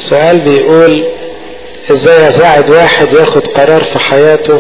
سؤال بيقول ازاي اساعد واحد ياخد قرار في حياته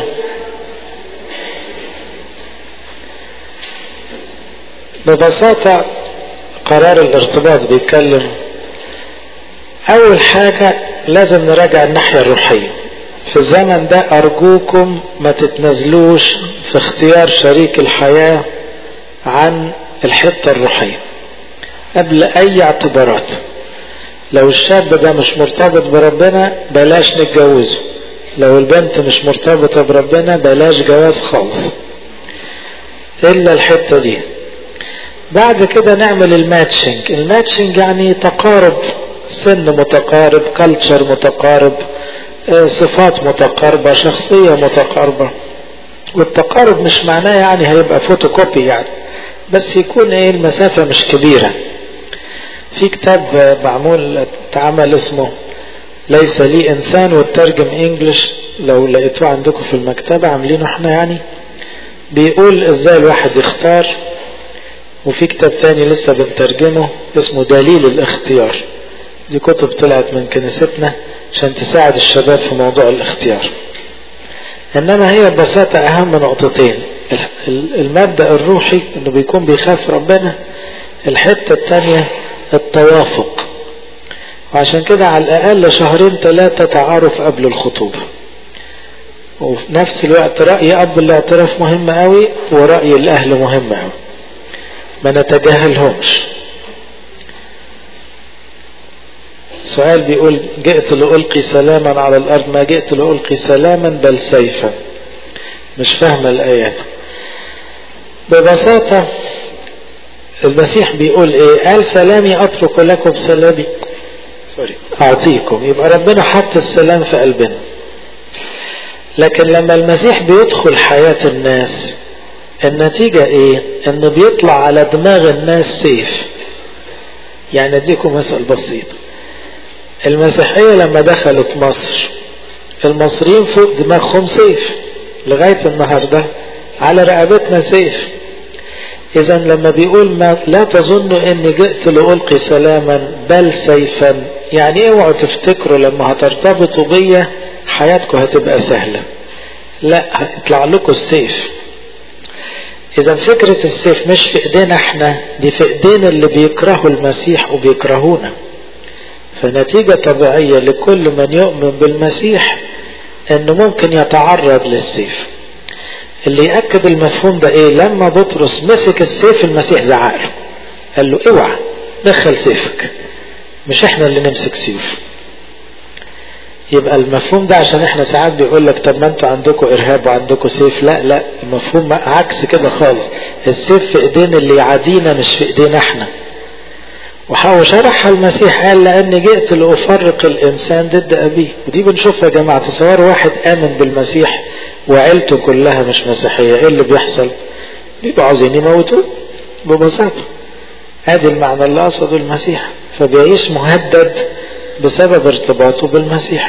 ببساطة قرار الارتباط بيتكلم اول حاجة لازم نراجع الناحية الروحية في الزمن ده ارجوكم ما تتنازلوش في اختيار شريك الحياة عن الحتة الروحية قبل اي اعتبارات لو الشاب ده مش مرتبط بربنا بلاش نتجوزه لو البنت مش مرتبطة بربنا بلاش جواز خالص الا الحتة دي بعد كده نعمل الماتشنج الماتشنج يعني تقارب سن متقارب كلتشر متقارب صفات متقاربة شخصية متقاربة والتقارب مش معناه يعني هيبقى فوتوكوبي يعني بس يكون ايه المسافة مش كبيرة في كتاب معمول اتعمل اسمه ليس لي انسان والترجم انجلش لو لقيتوه عندكم في المكتبة عاملينه احنا يعني بيقول ازاي الواحد يختار وفي كتاب تاني لسه بنترجمه اسمه دليل الاختيار دي كتب طلعت من كنيستنا عشان تساعد الشباب في موضوع الاختيار انما هي ببساطة اهم نقطتين المبدأ الروحي انه بيكون بيخاف ربنا الحتة التانية التوافق وعشان كده على الاقل شهرين ثلاثة تعارف قبل الخطوبة وفي نفس الوقت رأي اب الاعتراف مهم قوي ورأي الاهل مهم قوي ما نتجاهلهمش سؤال بيقول جئت لألقي سلاما على الأرض ما جئت لألقي سلاما بل سيفا مش فاهم الآيات ببساطة المسيح بيقول ايه قال سلامي اترك لكم سلامي سوري اعطيكم يبقى ربنا حط السلام في قلبنا لكن لما المسيح بيدخل حياة الناس النتيجة ايه انه بيطلع على دماغ الناس سيف يعني اديكم مثل بسيط المسيحية لما دخلت مصر المصريين فوق دماغهم سيف لغاية النهاردة على رقبتنا سيف اذا لما بيقول ما لا تظنوا اني جئت لألقي سلاما بل سيفا يعني اوعوا تفتكروا لما هترتبطوا بيا حياتكم هتبقى سهلة لا هيطلع لكم السيف اذا فكرة السيف مش في ايدينا احنا دي في ايدينا اللي بيكرهوا المسيح وبيكرهونا فنتيجة طبيعية لكل من يؤمن بالمسيح انه ممكن يتعرض للسيف اللي يأكد المفهوم ده ايه لما بطرس مسك السيف المسيح زعقله قال له اوعى دخل سيفك مش احنا اللي نمسك سيوف يبقى المفهوم ده عشان احنا ساعات بيقول لك طب ما انتوا عندكم ارهاب وعندكم سيف لا لا المفهوم عكس كده خالص السيف في ايدين اللي يعادينا مش في ايدينا احنا وشرحها المسيح قال لاني جئت لافرق الانسان ضد ابيه ودي بنشوفها يا جماعه تصوروا واحد امن بالمسيح وعيلته كلها مش مسيحيه ايه اللي بيحصل بيبقوا عاوزين يموتوه ببساطه ادي المعنى اللي قصده المسيح فبيعيش مهدد بسبب ارتباطه بالمسيح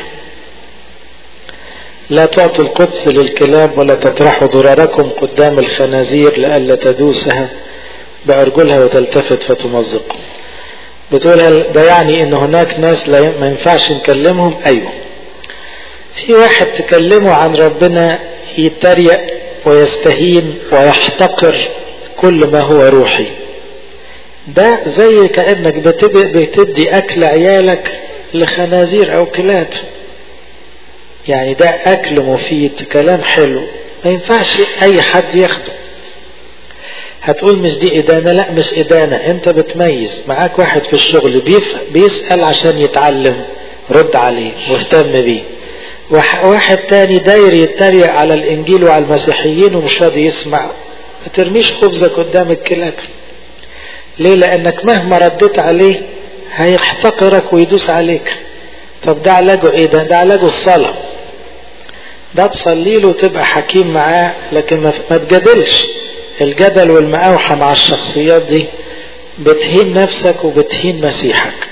لا تعطوا القدس للكلاب ولا تطرحوا ضرركم قدام الخنازير لئلا تدوسها بأرجلها وتلتفت فتمزقهم بتقول ده يعني ان هناك ناس لا ما ينفعش نكلمهم ايوه في واحد تكلمه عن ربنا يتريق ويستهين ويحتقر كل ما هو روحي ده زي كأنك بتدي أكل عيالك لخنازير أو كلاب يعني ده أكل مفيد كلام حلو ما ينفعش أي حد ياخده هتقول مش دي إدانة لا مش إدانة أنت بتميز معاك واحد في الشغل بيسأل عشان يتعلم رد عليه واهتم بيه واحد تاني داير يتريق على الإنجيل وعلى المسيحيين ومش راضي يسمع ما ترميش خبزك قدام الكلاب ليه لانك مهما رديت عليه هيحتقرك ويدوس عليك طب ده علاجه ايه ده ده علاجه الصلاة ده تصلي له وتبقى حكيم معاه لكن ما تجادلش الجدل والمقاوحة مع الشخصيات دي بتهين نفسك وبتهين مسيحك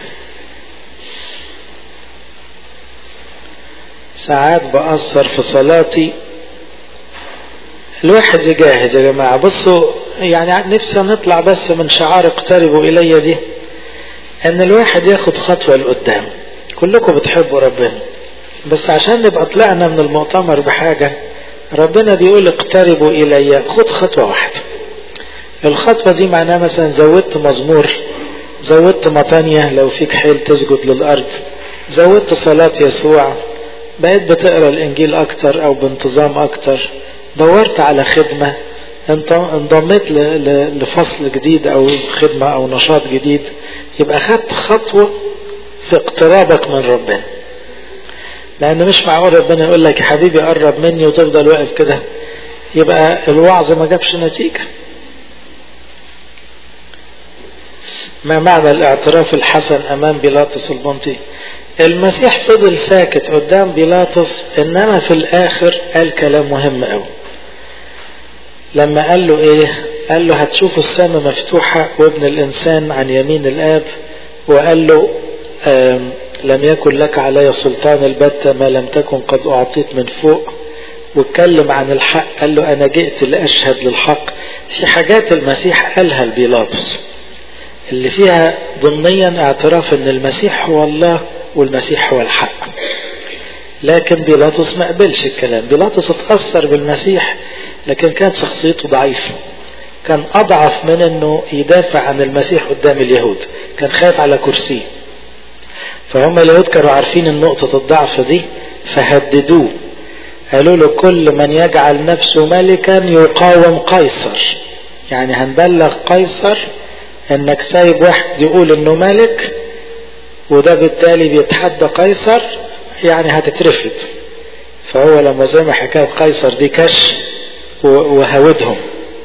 ساعات بأثر في صلاتي الواحد يجاهد يا جماعة بصوا يعني نفسي نطلع بس من شعار اقتربوا إلي دي أن الواحد ياخد خطوة لقدام كلكم بتحبوا ربنا بس عشان نبقى طلعنا من المؤتمر بحاجة ربنا بيقول اقتربوا إلي خد خطوة واحدة الخطوة دي معناها مثلا زودت مزمور زودت مطانية لو فيك حيل تسجد للأرض زودت صلاة يسوع بقيت بتقرا الإنجيل أكتر أو بانتظام أكتر دورت على خدمة انضميت لفصل جديد أو خدمة أو نشاط جديد يبقى خدت خطوة في اقترابك من ربنا لأن مش معقول ربنا يقول لك يا حبيبي قرب مني وتفضل واقف كده يبقى الوعظ ما جابش نتيجة ما معنى الاعتراف الحسن أمام بيلاطس البنطي المسيح فضل ساكت قدام بيلاطس إنما في الآخر قال كلام مهم أوي لما قال له إيه قال له هتشوفوا السماء مفتوحة وابن الإنسان عن يمين الآب وقال له لم يكن لك علي سلطان البتة ما لم تكن قد أعطيت من فوق واتكلم عن الحق قال له أنا جئت لأشهد للحق في حاجات المسيح قالها لبيلاطس اللي فيها ضمنيا اعتراف ان المسيح هو الله والمسيح هو الحق لكن بيلاطس ما قبلش الكلام بيلاطس اتأثر بالمسيح لكن كانت شخصيته ضعيفة كان أضعف من أنه يدافع عن المسيح قدام اليهود كان خايف على كرسيه فهم اليهود كانوا عارفين النقطة الضعف دي فهددوه قالوا له كل من يجعل نفسه ملكا يقاوم قيصر يعني هنبلغ قيصر انك سايب واحد يقول انه ملك وده بالتالي بيتحدى قيصر يعني هتترفض فهو لما سمع حكاية قيصر دي كش وهودهم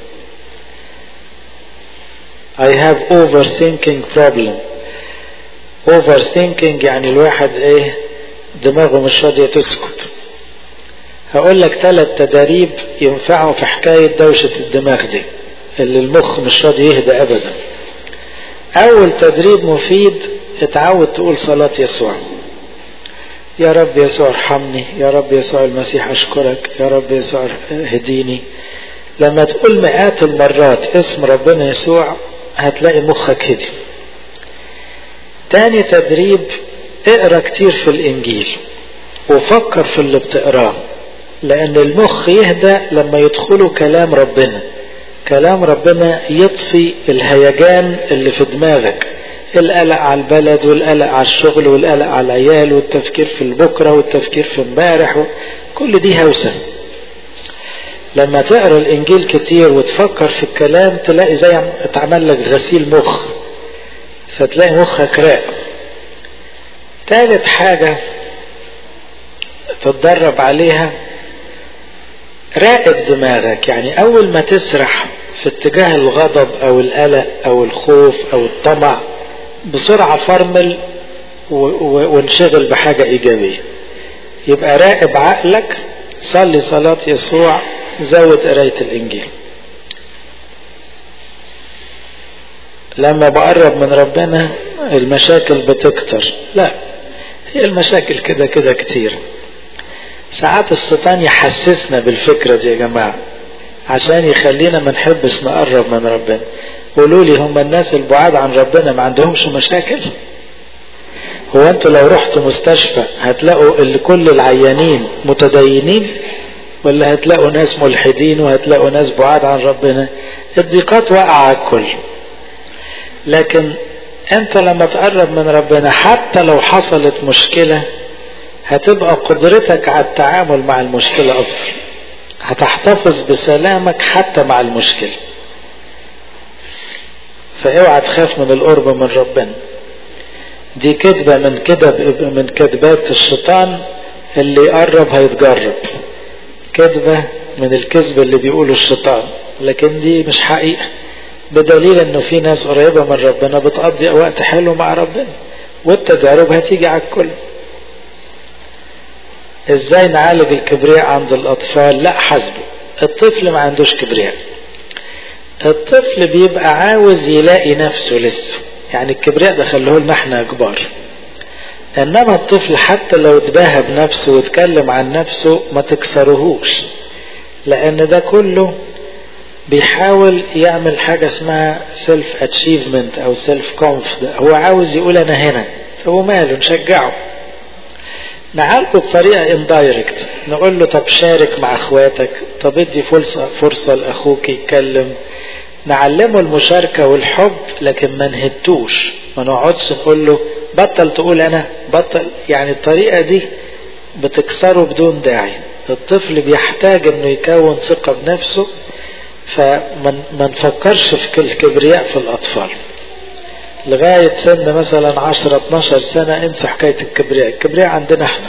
I have overthinking problem overthinking يعني الواحد ايه دماغه مش راضية تسكت هقول لك ثلاث تداريب ينفعوا في حكاية دوشة الدماغ دي اللي المخ مش راضي يهدى ابدا اول تدريب مفيد اتعود تقول صلاة يسوع يا رب يسوع ارحمني يا رب يسوع المسيح اشكرك يا رب يسوع هديني لما تقول مئات المرات اسم ربنا يسوع هتلاقي مخك هدي تاني تدريب اقرا كتير في الانجيل وفكر في اللي بتقراه لان المخ يهدى لما يدخله كلام ربنا كلام ربنا يطفي الهيجان اللي في دماغك القلق على البلد والقلق على الشغل والقلق على العيال والتفكير في البكرة والتفكير في امبارح كل دي هوسة لما تقرا الانجيل كتير وتفكر في الكلام تلاقي زي اتعمل لك غسيل مخ فتلاقي مخك راق تالت حاجة تتدرب عليها راقب دماغك يعني اول ما تسرح في اتجاه الغضب او القلق او الخوف او الطمع بسرعة فرمل وانشغل بحاجة ايجابية يبقى راقب عقلك صلي صلاة يسوع زود قراية الانجيل لما بقرب من ربنا المشاكل بتكتر لا هي المشاكل كده كده كتير ساعات الشيطان يحسسنا بالفكرة دي يا جماعة عشان يخلينا ما نحبش نقرب من ربنا قولوا لي هم الناس البعاد عن ربنا ما عندهمش مشاكل هو انتوا لو رحتوا مستشفى هتلاقوا اللي كل العيانين متدينين ولا هتلاقوا ناس ملحدين وهتلاقوا ناس بعاد عن ربنا الضيقات واقعة على الكل لكن انت لما تقرب من ربنا حتى لو حصلت مشكلة هتبقى قدرتك على التعامل مع المشكلة افضل هتحتفظ بسلامك حتى مع المشكلة فاوعى تخاف من القرب من ربنا دي كذبة من كذب من كذبات الشيطان اللي يقرب هيتجرب كذبة من الكذب اللي بيقوله الشيطان لكن دي مش حقيقة بدليل انه في ناس قريبة من ربنا بتقضي وقت حلو مع ربنا والتجارب هتيجي على الكل ازاي نعالج الكبرياء عند الاطفال لا حسبه الطفل ما عندوش كبرياء الطفل بيبقى عاوز يلاقي نفسه لسه يعني الكبرياء ده خلوه لنا احنا كبار انما الطفل حتى لو اتباهى بنفسه واتكلم عن نفسه ما تكسرهوش لان ده كله بيحاول يعمل حاجة اسمها سيلف اتشيفمنت او سيلف كونفدنس هو عاوز يقول انا هنا طب وماله نشجعه نعالجه بطريقة اندايركت نقول له طب شارك مع اخواتك طب ادي فرصة, فرصة لاخوك يتكلم نعلمه المشاركة والحب لكن ما نهدوش ما نقعدش نقول له بطل تقول انا بطل يعني الطريقة دي بتكسره بدون داعي الطفل بيحتاج انه يكون ثقة بنفسه فما نفكرش في الكبرياء في الاطفال لغاية سن مثلا 10 12 سنة انسوا حكاية الكبرياء الكبرياء عندنا احنا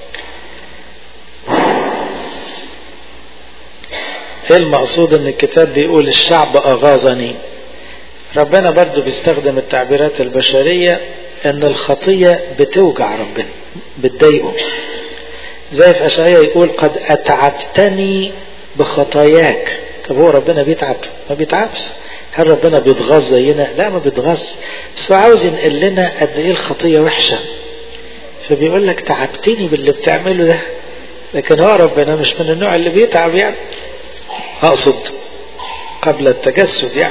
ايه المقصود ان الكتاب بيقول الشعب اغاظني ربنا برضو بيستخدم التعبيرات البشرية ان الخطية بتوجع ربنا بتضايقه زي في اشعياء يقول قد اتعبتني بخطاياك طب هو ربنا بيتعب ما بيتعبش هل ربنا بيتغاظ زينا لا ما بيتغاظ بس هو عاوز ينقل لنا قد ايه الخطية وحشة فبيقول لك تعبتني باللي بتعمله ده لكن هو ربنا مش من النوع اللي بيتعب يعني اقصد قبل التجسد يعني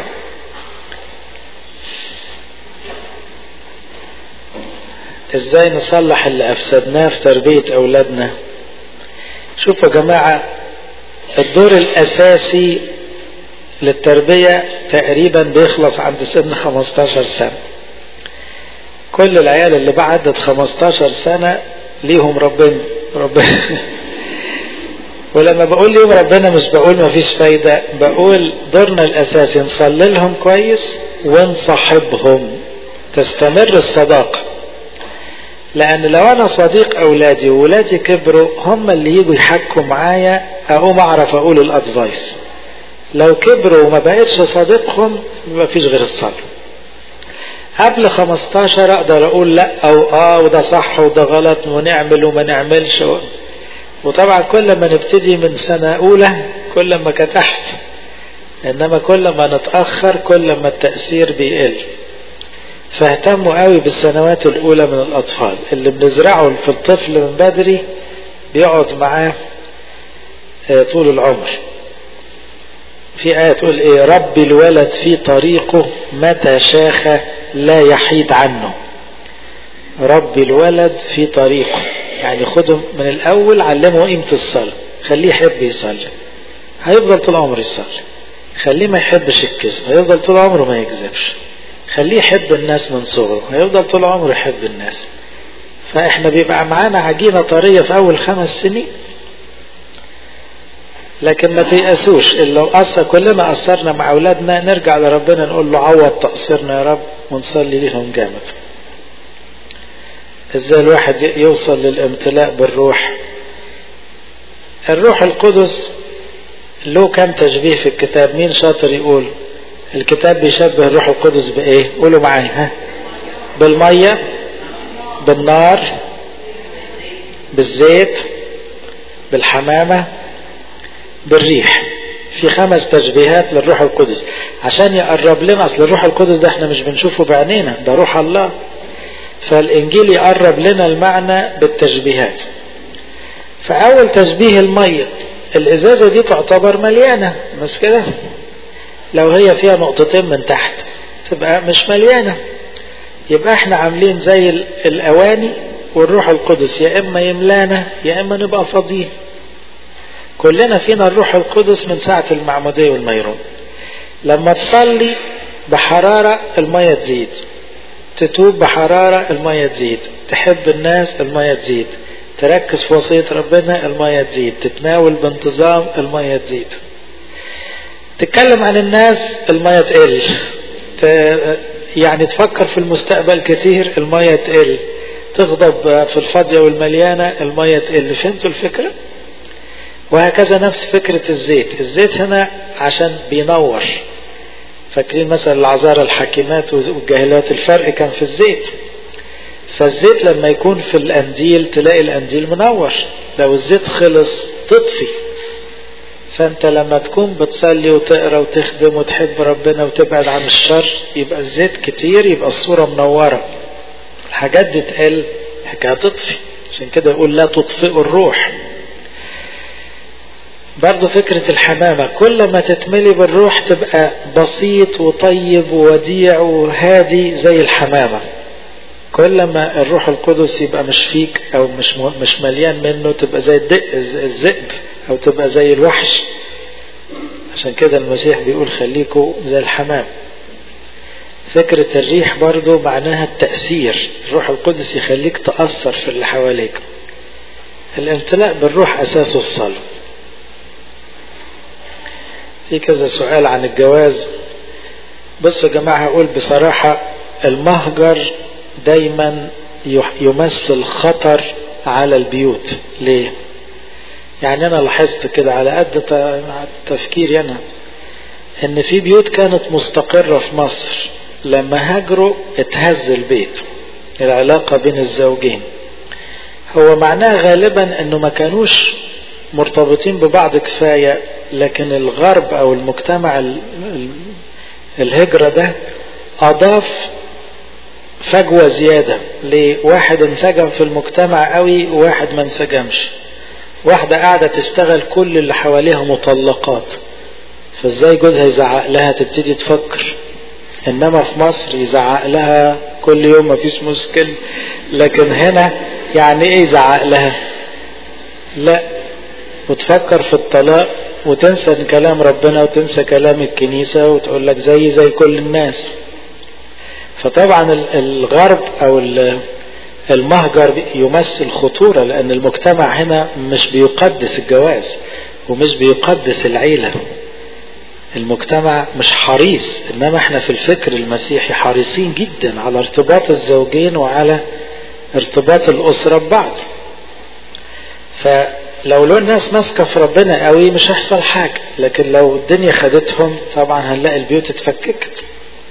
ازاي نصلح اللي افسدناه في تربية اولادنا شوفوا يا جماعة الدور الاساسي للتربية تقريبا بيخلص عند سن 15 سنة كل العيال اللي بعدت 15 سنة ليهم ربنا ربنا ولما بقول ليهم ربنا مش بقول ما فيش فايدة بقول دورنا الأساسي نصلي لهم كويس ونصاحبهم تستمر الصداقة لأن لو أنا صديق أولادي وولادي كبروا هم اللي يجوا يحكوا معايا أقوم أعرف أقول الأدفايس لو كبروا وما بقتش صديقهم ما فيش غير الصبر قبل 15 اقدر اقول لا او اه وده صح وده غلط ونعمل وما نعملش و... وطبعا كل ما نبتدي من سنة اولى كل ما كانت احسن انما كل ما نتأخر كل ما التأثير بيقل فاهتموا قوي بالسنوات الاولى من الاطفال اللي بنزرعه في الطفل من بدري بيقعد معاه طول العمر في آية تقول إيه رب الولد في طريقه متى شاخ لا يحيد عنه رب الولد في طريقه يعني خده من الأول علمه قيمة الصلاة خليه يحب يصلي هيفضل طول عمره يصلي خليه ما يحبش الكذب هيفضل طول عمره ما يكذبش خليه يحب الناس من صغره هيفضل طول عمره يحب الناس فاحنا بيبقى معانا عجينة طرية في أول خمس سنين لكن ما تيأسوش لو قصر كلنا قصرنا مع أولادنا نرجع لربنا نقول له عوض تقصيرنا يا رب ونصلي ليهم جامد ازاي الواحد يوصل للامتلاء بالروح الروح القدس له كم تشبيه في الكتاب مين شاطر يقول الكتاب بيشبه الروح القدس بايه قولوا معايا ها بالمية بالنار بالزيت بالحمامة بالريح في خمس تشبيهات للروح القدس عشان يقرب لنا اصل الروح القدس ده احنا مش بنشوفه بعينينا ده روح الله فالانجيل يقرب لنا المعنى بالتشبيهات فاول تشبيه الميه الازازه دي تعتبر مليانه مش كده لو هي فيها نقطتين من تحت تبقى مش مليانه يبقى احنا عاملين زي الاواني والروح القدس يا اما يملانا يا اما نبقى فاضيين كلنا فينا الروح القدس من ساعة المعمودية والميرون لما تصلي بحرارة المية تزيد تتوب بحرارة المية تزيد تحب الناس المية تزيد تركز في وصية ربنا المية تزيد تتناول بانتظام المية تزيد تتكلم عن الناس المية تقل يعني تفكر في المستقبل كتير المية تقل تغضب في الفاضية والمليانة المية تقل فهمتوا الفكرة؟ وهكذا نفس فكرة الزيت الزيت هنا عشان بينور فاكرين مثلا العذارى الحكيمات والجاهلات الفرق كان في الزيت فالزيت لما يكون في الأنديل تلاقي الأنديل منور لو الزيت خلص تطفي فانت لما تكون بتصلي وتقرا وتخدم وتحب ربنا وتبعد عن الشر يبقى الزيت كتير يبقى الصورة منورة الحاجات دي تقل حكاية تطفي عشان كده يقول لا تطفئوا الروح برضو فكرة الحمامة كل ما تتملي بالروح تبقى بسيط وطيب ووديع وهادي زي الحمامة كل ما الروح القدس يبقى مش فيك او مش مش مليان منه تبقى زي الذئب او تبقى زي الوحش عشان كده المسيح بيقول خليكوا زي الحمام فكرة الريح برضو معناها التأثير الروح القدس يخليك تأثر في اللي حواليك الامتلاء بالروح أساسه الصلاة في كذا سؤال عن الجواز بصوا يا جماعة هقول بصراحة المهجر دايما يمثل خطر على البيوت ليه يعني انا لاحظت كده على قد تفكيري انا ان في بيوت كانت مستقرة في مصر لما هاجروا اتهز البيت العلاقة بين الزوجين هو معناه غالبا انه ما كانوش مرتبطين ببعض كفاية لكن الغرب او المجتمع الهجرة ده اضاف فجوة زيادة لواحد انسجم في المجتمع قوي وواحد ما انسجمش واحدة قاعدة تشتغل كل اللي حواليها مطلقات فازاي جوزها يزعق لها تبتدي تفكر انما في مصر يزعق لها كل يوم مفيش مشكلة لكن هنا يعني ايه يزعق لها لا وتفكر في الطلاق وتنسى كلام ربنا وتنسى كلام الكنيسة وتقول لك زي زي كل الناس فطبعا الغرب او المهجر يمثل خطورة لان المجتمع هنا مش بيقدس الجواز ومش بيقدس العيلة المجتمع مش حريص انما احنا في الفكر المسيحي حريصين جدا على ارتباط الزوجين وعلى ارتباط الاسرة ببعض فلو لو الناس ماسكة في ربنا قوي مش هيحصل حاجة لكن لو الدنيا خدتهم طبعا هنلاقي البيوت اتفككت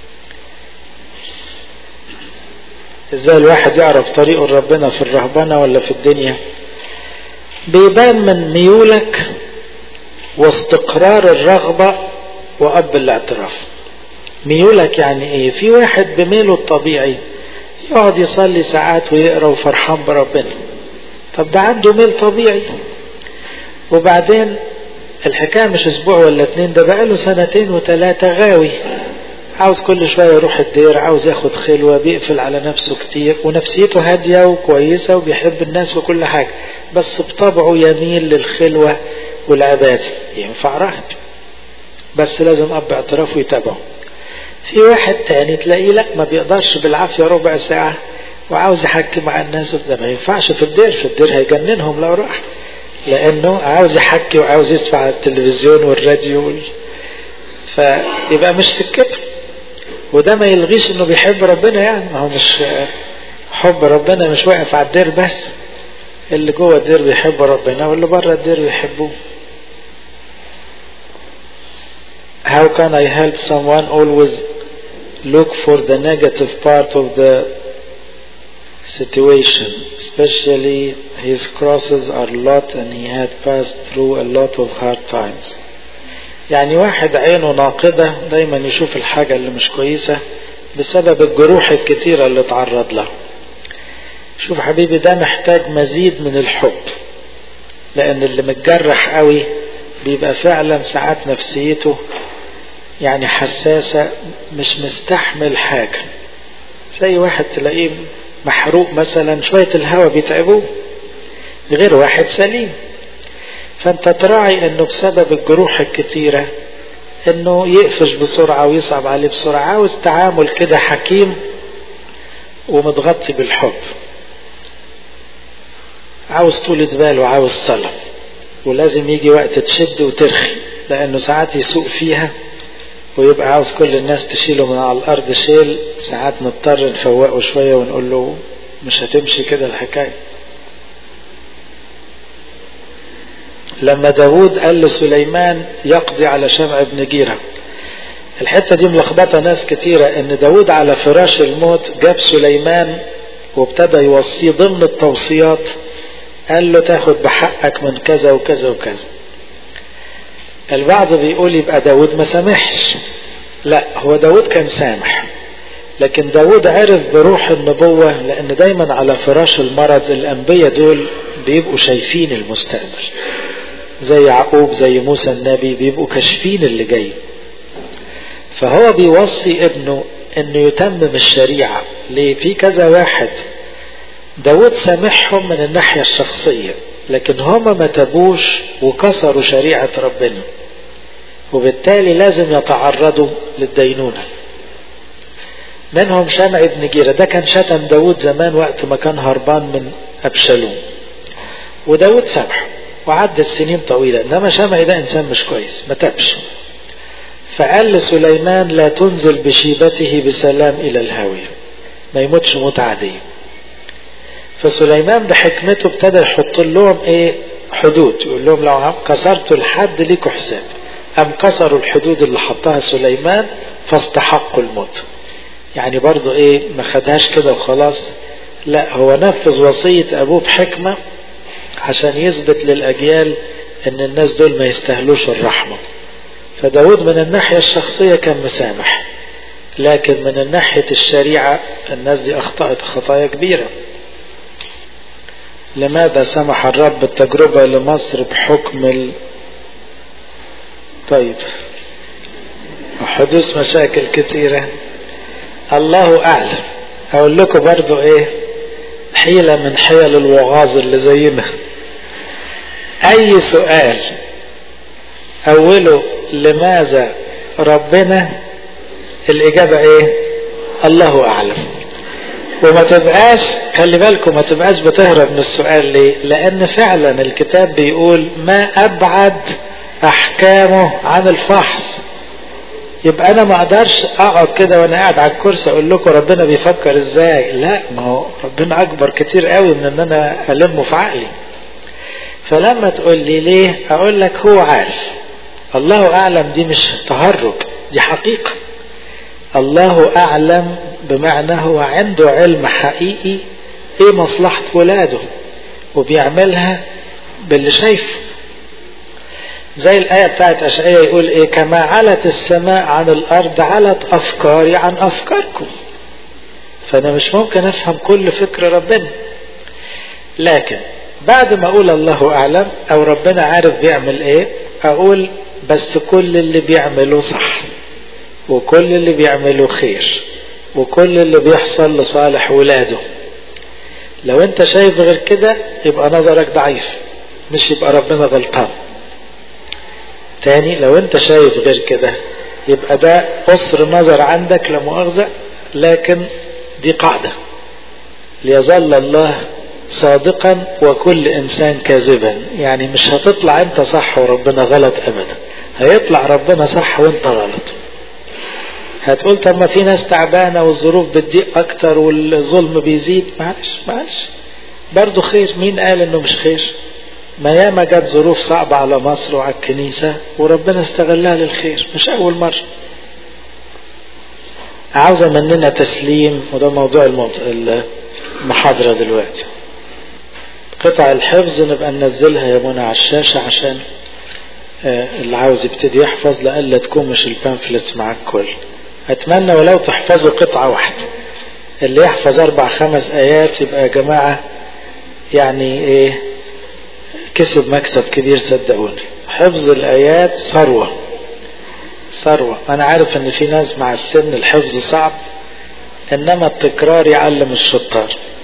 ازاي الواحد يعرف طريقه لربنا في الرهبنة ولا في الدنيا بيبان من ميولك واستقرار الرغبة وأب الاعتراف ميولك يعني ايه في واحد بميله الطبيعي يقعد يصلي ساعات ويقرا وفرحان بربنا طب ده عنده ميل طبيعي وبعدين الحكاية مش اسبوع ولا اتنين ده بقاله سنتين وثلاثة غاوي عاوز كل شوية يروح الدير عاوز ياخد خلوة بيقفل على نفسه كتير ونفسيته هادية وكويسة وبيحب الناس وكل حاجة بس بطبعه يميل للخلوة والعبادة ينفع راهب بس لازم أب اعترافه يتابعه في واحد تاني تلاقيه لا ما بيقدرش بالعافية ربع ساعة وعاوز يحكي مع الناس ده ما ينفعش في الدير في الدير هيجننهم لو راح لأنه عاوز يحكي وعاوز يسمع التلفزيون والراديو وال... فيبقى مش سكته وده ما يلغيش انه بيحب ربنا يعني ما هو مش حب ربنا مش واقف على الدير بس اللي جوه الدير بيحب ربنا واللي بره الدير بيحبوه How can I help someone always look for the negative part of the situation especially his crosses are a lot and he had passed through a lot of hard times يعني واحد عينه ناقدة دايما يشوف الحاجة اللي مش كويسة بسبب الجروح الكتيرة اللي تعرض لها شوف حبيبي ده محتاج مزيد من الحب لان اللي متجرح قوي بيبقى فعلا ساعات نفسيته يعني حساسة مش مستحمل حاجة زي واحد تلاقيه محروق مثلا شوية الهواء بيتعبوه غير واحد سليم فانت تراعي انه بسبب الجروح الكتيرة انه يقفش بسرعة ويصعب عليه بسرعة عاوز تعامل كده حكيم ومتغطي بالحب عاوز طولة بال وعاوز صلاة ولازم يجي وقت تشد وترخي لانه ساعات يسوق فيها ويبقى عاوز كل الناس تشيله من على الارض شيل ساعات نضطر نفوقه شوية ونقول له مش هتمشي كده الحكاية لما داود قال لسليمان يقضي على شمع بن جيرة الحتة دي ملخبطة ناس كتيرة ان داود على فراش الموت جاب سليمان وابتدى يوصيه ضمن التوصيات قال له تاخد بحقك من كذا وكذا وكذا البعض بيقول يبقى داود ما سامحش لا هو داود كان سامح لكن داود عرف بروح النبوة لان دايما على فراش المرض الانبياء دول بيبقوا شايفين المستقبل زي يعقوب زي موسى النبي بيبقوا كاشفين اللي جاي فهو بيوصي ابنه انه يتمم الشريعة ليه في كذا واحد داود سامحهم من الناحية الشخصية لكن هما ما تابوش وكسروا شريعة ربنا وبالتالي لازم يتعرضوا للدينونة منهم شمع بن جيرة ده كان شتم داود زمان وقت ما كان هربان من أبشالوم وداود سامحه وعدت سنين طويلة إنما شمع ده إنسان مش كويس ما تابش فقال لسليمان لا تنزل بشيبته بسلام إلى الهاوية ما يموتش موت عادية فسليمان بحكمته ابتدى يحط لهم ايه حدود يقول لهم لو كسرتوا الحد ليكوا حساب أم كسروا الحدود اللي حطها سليمان فاستحقوا الموت يعني برضو ايه ما خدهاش كده وخلاص لا هو نفذ وصية أبوه بحكمة عشان يثبت للأجيال ان الناس دول ما يستاهلوش الرحمة فداود من الناحية الشخصية كان مسامح لكن من الناحية الشريعة الناس دي أخطأت خطايا كبيرة لماذا سمح الرب التجربة لمصر بحكم ال... طيب حدوث مشاكل كثيرة الله أعلم أقول لكم برضو إيه حيلة من حيل الوغاظ اللي زينا أي سؤال أوله لماذا ربنا الإجابة إيه الله أعلم وما تبقاش خلي بالكم ما تبقاش بتهرب من السؤال ليه لأن فعلا الكتاب بيقول ما أبعد أحكامه عن الفحص يبقى أنا ما أقدرش أقعد كده وأنا قاعد على الكرسي أقول لكم ربنا بيفكر إزاي لا ما هو ربنا أكبر كتير قوي من إن أنا ألمه في عقلي فلما تقول لي ليه أقول لك هو عارف الله أعلم دي مش تهرج دي حقيقة الله أعلم بمعنى هو عنده علم حقيقي ايه مصلحة ولاده وبيعملها باللي شايفه زي الآية بتاعت أشعية يقول إيه كما علت السماء عن الأرض علت أفكاري عن أفكاركم فأنا مش ممكن أفهم كل فكر ربنا لكن بعد ما أقول الله أعلم أو ربنا عارف بيعمل إيه أقول بس كل اللي بيعمله صح وكل اللي بيعمله خير وكل اللي بيحصل لصالح ولاده لو انت شايف غير كده يبقى نظرك ضعيف مش يبقى ربنا غلطان تاني لو انت شايف غير كده يبقى ده قصر نظر عندك لمؤاخذة لكن دي قاعدة ليظل الله صادقا وكل انسان كاذبا يعني مش هتطلع انت صح وربنا غلط ابدا هيطلع ربنا صح وانت غلط هتقول طب ما في ناس تعبانة والظروف بتضيق أكتر والظلم بيزيد معلش معلش برضه خير مين قال إنه مش خير ما ياما جت ظروف صعبة على مصر وعلى الكنيسة وربنا استغلها للخير مش أول مرة عاوزة مننا تسليم وده موضوع المحاضرة دلوقتي قطع الحفظ نبقى ننزلها يا منى على الشاشة عشان اللي عاوز يبتدي يحفظ لألا تكون مش البامفلتس معاك كل اتمنى ولو تحفظوا قطعة واحدة اللي يحفظ اربع خمس ايات يبقى يا جماعة يعني ايه كسب مكسب كبير صدقوني حفظ الايات ثروة ثروة انا عارف ان في ناس مع السن الحفظ صعب انما التكرار يعلم الشطار